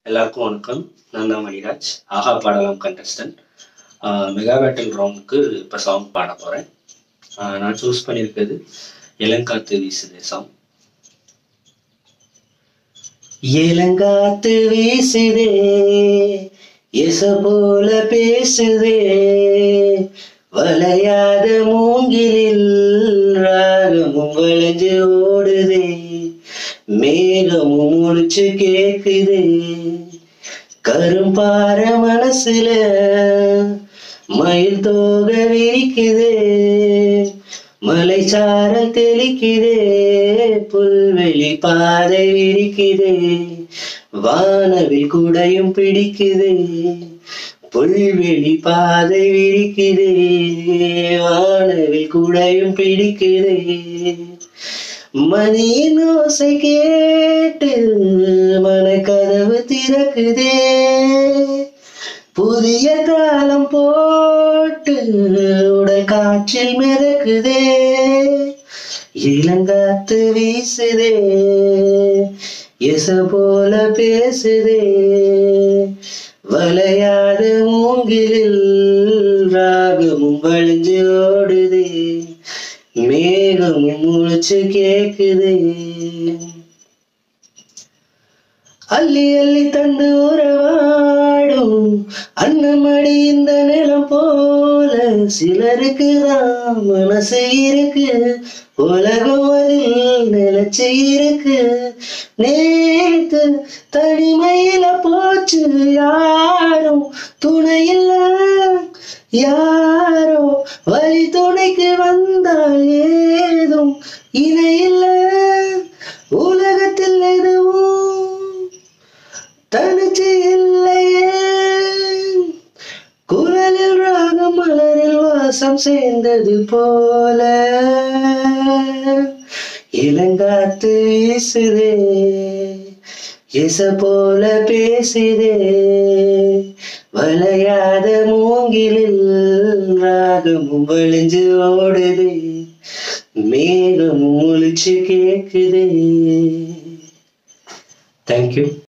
எல்லாருக்கும் வணக்கம் நான் தான் மணிராஜ் ஆஹா பாடலாம் கண்டஸ்டன்ட் மெகா பேட்டில் ரவுண்டுக்கு இப்போ சாங் பாட போகிறேன் நான் சூஸ் பண்ணியிருக்கிறது இளங்காத்து வீசுதே சாங் இளங்காத்து வீசுதே எச போல பேசுதே வளையாத மூங்கிலில் ராகமும் வளைஞ்சு ஓடுதே மேகமும் முழிச்சு கேக்குதே கரும்பார மனசுல மயில் தோக விரிக்குதே மலை சாரல் தெளிக்குதே புல்வெளி பாதை விரிக்குதே வானவில் குடையும் பிடிக்குதே புல்வெளி பாதை விரிக்குதே வானவில் குடையும் பிடிக்குதே மணியின் ஓசை கேட்டு மனக்கதவு திறக்குதே புதிய காலம் போட்டு உடல் காற்றில் மிதக்குதே இளங்காத்து வீசுதே எச போல பேசுதே வளையாத மூங்கிலில் ராகமும் வழிஞ்சு ஓடுதே மேகமும் முழிச்சு கேக்குதே அள்ளி அள்ளி தந்து உறவாடும் அன்னமடி இந்த நிலம் போல சிலருக்கு தான் மனசு இருக்கு உலகம் அதில் நிலச்சு இருக்கு நேத்து தனிமையில போச்சு யாரும் துணையில்ல யாரோ வழி துணைக்கு வந்தால் ஏதும் இணையில்ல உலகத்தில் எதுவும் தனிச்சு இல்லையே குரலில் ராகம் மலரில் வாசம் சேர்ந்தது போல இளங்காத்து வீசுதே இச போல பேசுதே வளையாத மூங்கிலில் ராகமும் வழிஞ்சு ஓடுதே மேகமும் முழிச்சு கேக்குதே தேங்க்யூ